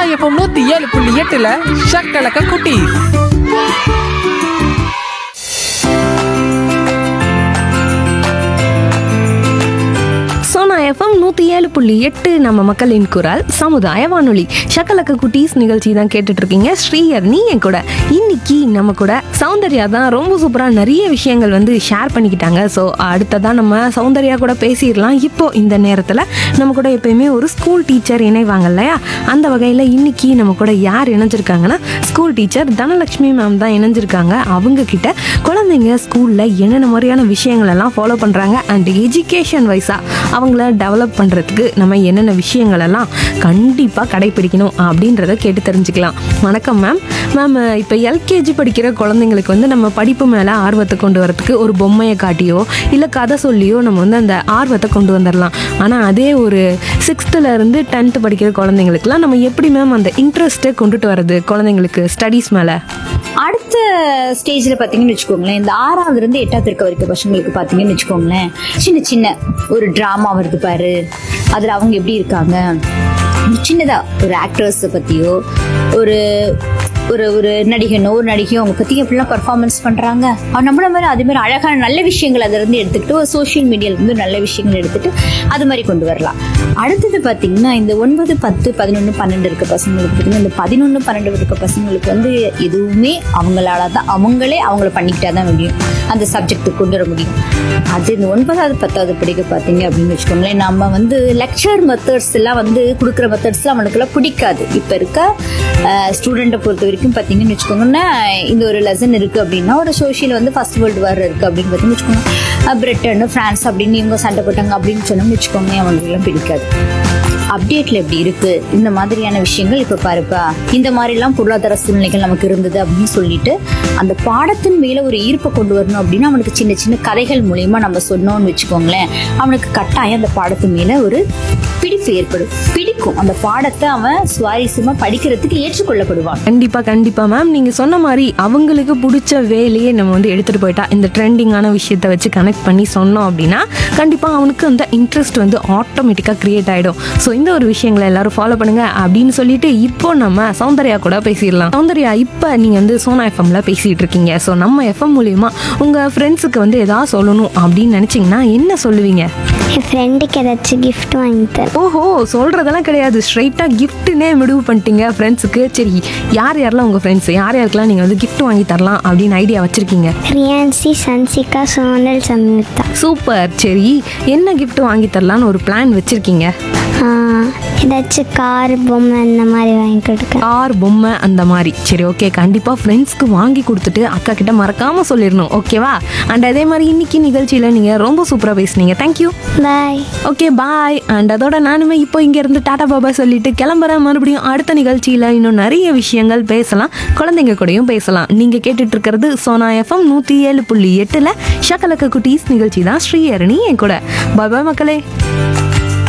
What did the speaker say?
FM நூத்தி ஏழு புள்ளி எட்டுல ஷக்கலக்க குட்டி சோனா எஃப்எம் நூற்றி ஏழு புள்ளி எட்டு நம்ம மக்களின் குரல் சமுதாய வானொலி ஷக்கலக்க குட்டீஸ் நிகழ்ச்சி தான் கேட்டுட்டு இருக்கீங்க ஸ்ரீயர் நீ என் கூட இன்னைக்கு நம்ம கூட சௌந்தர்யா தான் ரொம்ப சூப்பராக நிறைய விஷயங்கள் வந்து ஷேர் பண்ணிக்கிட்டாங்க ஸோ அடுத்ததான் நம்ம சௌந்தர்யா கூட பேசிடலாம் இப்போ இந்த நேரத்தில் நம்ம கூட எப்பயுமே ஒரு ஸ்கூல் டீச்சர் இணைவாங்க இல்லையா அந்த வகையில் இன்னைக்கு நம்ம கூட யார் இணைஞ்சிருக்காங்கன்னா ஸ்கூல் டீச்சர் தனலட்சுமி மேம் தான் இணைஞ்சிருக்காங்க அவங்க கிட்ட குழந்தைங்க ஸ்கூலில் என்னென்ன மாதிரியான விஷயங்கள் எல்லாம் ஃபாலோ பண்ணுறாங்க அண்ட் எஜுகேஷன் வைஸாக அவங்கள டெவலப் பண்ணுறதுக்கு நம்ம என்னென்ன விஷயங்கள் எல்லாம் கண்டிப்பாக கடைபிடிக்கணும் அப்படின்றத கேட்டு தெரிஞ்சுக்கலாம் வணக்கம் மேம் மேம் இப்போ எல்கேஜி படிக்கிற குழந்தைங்களுக்கு வந்து நம்ம படிப்பு மேலே ஆர்வத்தை கொண்டு வரதுக்கு ஒரு பொம்மையை காட்டியோ இல்லை கதை சொல்லியோ நம்ம வந்து அந்த ஆர்வத்தை கொண்டு வந்துடலாம் ஆனால் அதே ஒரு சிக்ஸ்த்துல இருந்து டென்த்து படிக்கிற குழந்தைங்களுக்குலாம் நம்ம எப்படி மேம் அந்த இன்ட்ரெஸ்ட்டை கொண்டுட்டு வர்றது குழந்தைங்களுக்கு ஸ்டடீஸ் மேலே அடுத்த ஸ்டேஜ்ல பாத்தீங்கன்னு வச்சுக்கோங்களேன் இந்த ஆறாவதுல இருந்து எட்டாவது இருக்க வரைக்கும் பசங்களுக்கு பாத்தீங்கன்னு வச்சுக்கோங்களேன் சின்ன சின்ன ஒரு டிராமா வருது பாரு அதுல அவங்க எப்படி இருக்காங்க சின்னதா ஒரு ஆக்டர்ஸ் பத்தியோ ஒரு ஒரு ஒரு நடிகனோ ஒரு நடிகையோ அவங்க பத்தி எப்படிலாம் பர்ஃபார்மன்ஸ் பண்றாங்க அவர் நம்மள மாதிரி அதே மாதிரி அழகான நல்ல விஷயங்கள் அதுல இருந்து எடுத்துக்கிட்டு ஒரு சோஷியல் மீடியால இருந்து நல்ல விஷயங்கள் எடுத்துட்டு அது மாதிரி கொண்டு வரலாம் அடுத்தது பாத்தீங்கன்னா இந்த ஒன்பது பத்து பதினொன்று பன்னெண்டு இருக்க பசங்களுக்கு பார்த்தீங்கன்னா இந்த பதினொன்று பன்னெண்டு இருக்க பசங்களுக்கு வந்து எதுவுமே அவங்களால தான் அவங்களே அவங்கள பண்ணிக்கிட்டா தான் முடியும் அந்த சப்ஜெக்ட் கொண்டு வர முடியும் அது இந்த ஒன்பதாவது பத்தாவது படிக்க பார்த்தீங்க அப்படின்னு வச்சுக்கோங்களேன் நம்ம வந்து லெக்சர் மெத்தட்ஸ் எல்லாம் வந்து கொடுக்குற மெத்தட்ஸ்லாம் அவனுக்குலாம் பிடிக்காது இப்போ இருக்க ஸ்டூடெண்ட்டை பொறுத்த வரைக்கும் பார்த்தீங்கன்னு வச்சுக்கோங்கன்னா இந்த ஒரு லெசன் இருக்கு அப்படின்னா ஒரு சோஷியல் வந்து ஃபர்ஸ்ட் வேர்ல்டு வார் இருக்கு அப்படின்னு பார்த்தீங்கன்னு வச்சுக்கோங்க பிரிட்டன் பிரான்ஸ் அப்படின்னு இவங்க சண்டை போட்டாங்க அப்படின்னு சொன்னோம்னு வச்சுக்கோங்க அவங்களுக்குலாம் பிடிக்காது அப்டேட்ல எப்படி இருக்கு இந்த மாதிரியான விஷயங்கள் இப்ப பாருப்பா இந்த மாதிரி எல்லாம் பொருளாதார சூழ்நிலைகள் நமக்கு இருந்தது அப்படின்னு சொல்லிட்டு அந்த பாடத்தின் மேல ஒரு ஈர்ப்பை கொண்டு வரணும் அப்படின்னா அவனுக்கு சின்ன சின்ன கதைகள் மூலியமா நம்ம சொன்னோம்னு வச்சுக்கோங்களேன் அவனுக்கு கட்டாயம் அந்த பாடத்து மேல ஒரு பிடிப்பு ஏற்படும் பிடிக்கும் அந்த பாடத்தை அவன் சுவாரஸ்யமா படிக்கிறதுக்கு ஏற்றுக்கொள்ளப்படுவான் கண்டிப்பாக கண்டிப்பாக மேம் நீங்கள் சொன்ன மாதிரி அவங்களுக்கு பிடிச்ச வேலையே நம்ம வந்து எடுத்துகிட்டு போயிட்டா இந்த ட்ரெண்டிங்கான விஷயத்தை வச்சு கனெக்ட் பண்ணி சொன்னோம் அப்படின்னா கண்டிப்பாக அவனுக்கு அந்த இன்ட்ரெஸ்ட் வந்து ஆட்டோமேட்டிக்காக க்ரியேட் ஆகிடும் ஸோ இந்த ஒரு விஷயங்களை எல்லாரும் ஃபாலோ பண்ணுங்க அப்படின்னு சொல்லிட்டு இப்போ நம்ம சௌந்தர்யா கூட பேசிடலாம் சௌந்தர்யா இப்போ நீங்கள் வந்து சோனா எஃப்எம்ல பேசிகிட்டு இருக்கீங்க ஸோ நம்ம எஃப்எம் மூலியமா உங்கள் ஃப்ரெண்ட்ஸுக்கு வந்து எதாவது சொல்லணும் அப்படின்னு நினச்சிங்கன்னா என்ன சொல்லுவீங்க என் ஃப்ரெண்டுக்கு ஏதாச்சும் gift வாங்கி தரேன் ஓஹோ சொல்றதெல்லாம் கிடையாது ஸ்ட்ரைட்டாக கிஃப்ட்டுனே முடிவு பண்ணிட்டீங்க ஃப்ரெண்ட்ஸுக்கு சரி யார் யாரெல்லாம் உங்கள் ஃப்ரெண்ட்ஸ் யார் யாருக்கெல்லாம் நீங்கள் வந்து gift வாங்கி தரலாம் அப்படின்னு ஐடியா வச்சுருக்கீங்க ரியான்சி சன்சிகா சோனல் சம்யுக்தா சூப்பர் சரி என்ன gift வாங்கி தரலான்னு ஒரு பிளான் வச்சுருக்கீங்க ஆஹ், ஏதாச்சும் கார் பொம்மை இந்த மாதிரி வாங்கி கொடுக்க கார் பொம்மை அந்த மாதிரி சரி ஓகே கண்டிப்பாக ஃப்ரெண்ட்ஸ்க்கு வாங்கி கொடுத்துட்டு அக்கா கிட்ட மறக்காமல் சொல்லிடணும் ஓகேவா அண்ட் அதே மாதிரி இன்னைக்கு நிகழ்ச்சியில் நீங்கள் ரொம்ப சூப்பராக பேசுனீங்க thank you bye okay bye and அதோட நானுமே இப்போ இங்கேருந்து டாடா பாபா சொல்லிட்டு கிளம்புறேன் மறுபடியும் அடுத்த நிகழ்ச்சியில் இன்னும் நிறைய விஷயங்கள் பேசலாம் குழந்தைங்க கூடயும் பேசலாம் நீங்கள் கேட்டுட்டு இருக்கிறது சோனா எஃப்எம் நூற்றி ஏழு புள்ளி எட்டில் ஷக்கலக்க குட்டீஸ் நிகழ்ச்சி தான் ஸ்ரீஹரணி என் கூட பாய் பாய் மக்களே